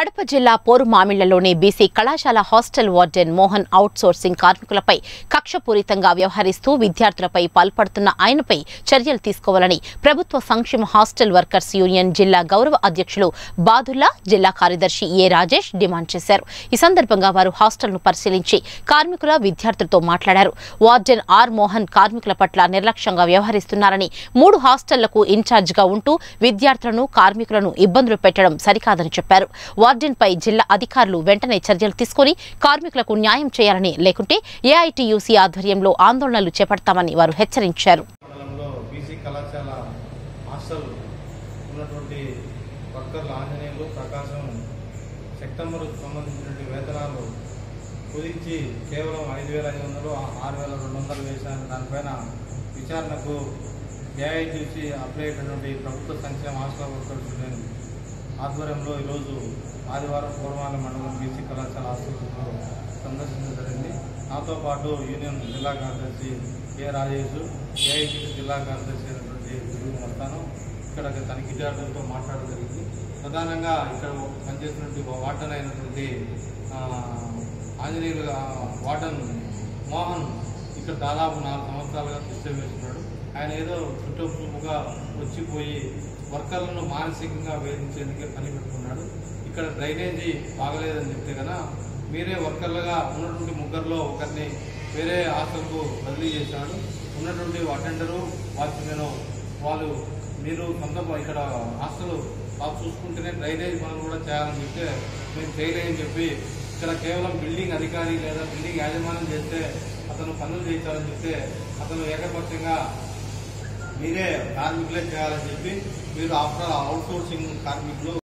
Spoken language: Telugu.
కడప జిల్లా పోరుమామిళ్లలోని బీసీ కళాశాల hostel warden Mohan outsourcing కార్మికులపై కక్షపూరితంగా వ్యవహరిస్తూ విద్యార్థులపై పాల్పడుతున్న ఆయనపై చర్యలు తీసుకోవాలని ప్రభుత్వ సంక్షేమ హాస్టల్ వర్కర్స్ యూనియన్ జిల్లా గౌరవ అధ్యక్షులు బాదుల్లా జిల్లా కార్యదర్శి ఏ రాజేష్ డిమాండ్ చేశారు ఈ సందర్భంగా వారు హాస్టల్ను పరిశీలించి కార్మికుల విద్యార్థులతో మాట్లాడారు వార్డెన్ ఆర్ మోహన్ కార్మికుల పట్ల నిర్లక్ష్యంగా వ్యవహరిస్తున్నారని మూడు హాస్టళ్లకు ఇన్ఛార్జిగా ఉంటూ విద్యార్థులను కార్మికులను ఇబ్బందులు పెట్టడం సరికాదని చెప్పారు వార్డెన్పై జిల్లా అధికారులు వెంటనే చర్యలు తీసుకుని కార్మికులకు న్యాయం చేయాలని లేకుంటే ఏఐటీయూసీ ఆధ్వర్యంలో ఆందోళనలు చేపడతామని వారు హెచ్చరించారు మండలంలో బీసీ కళాశాల హాస్టల్ ఉన్నటువంటి వర్కర్ల ఆంజనేయులు ప్రకాశం సెప్టెంబర్ సంబంధించినటువంటి వేతనాలు కుదించి కేవలం ఐదు వేల ఐదు వందలు ఆరు వేల రెండు వందలు వేశాను దానిపైన విచారణకు ఏఐటీసీ అప్లై అయినటువంటి ప్రభుత్వ సంక్షేమ హాస్టల్ వర్కర్స్ యూనియన్ ఆధ్వర్యంలో ఈరోజు ఆదివారం పూర్వాల మండలం బీసీ కళాశాల హాస్టల్లో సందర్శించడం జరిగింది నాతో పాటు యూనియన్ జిల్లా కార్యదర్శి కె రాజేష్ ఏఐటీసీ జిల్లా కార్యదర్శి అయినటువంటి గురువు మొత్తాను ఇక్కడ తనిఖీదారులతో మాట్లాడడం జరిగింది ప్రధానంగా ఇక్కడ పనిచేసినటువంటి వార్డన్ అయినటువంటి ఆ, ఆంజనేయులు ఆ, వార్డన్ మోహన్ ఇక్కడ దాదాపు నాలుగు సంవత్సరాలుగా సిస్టమ్ వేస్తున్నాడు ఆయన ఏదో చుట్టూపుగా వచ్చిపోయి వర్కర్లను మానసికంగా వేధించేందుకే పని పెట్టుకున్నాడు ఇక్కడ డ్రైనేజీ బాగలేదని చెప్తే కనుక మీరే వర్కర్లుగా ఉన్నటువంటి ముగ్గురులో ఒకరిని వేరే హాస్టల్కు బదిలీ చేశాడు ఉన్నటువంటి అటెండరు వాచ్మెన్ వాళ్ళు మీరు సొంత ఇక్కడ హాస్టల్ బాగా చూసుకుంటేనే డ్రైనేజ్ పనులు కూడా చేయాలని చెప్తే మేము చేయలేదని చెప్పి ఇక్కడ కేవలం బిల్డింగ్ అధికారి లేదా బిల్డింగ్ యాజమాన్యం చేస్తే అతను పనులు చేయించాలని చెప్తే అతను ఏకపక్షంగా మీరే కార్మికులే చేయాలని చెప్పి మీరు ఆఫ్టర్ అవుట్ సోర్సింగ్ కార్మికులు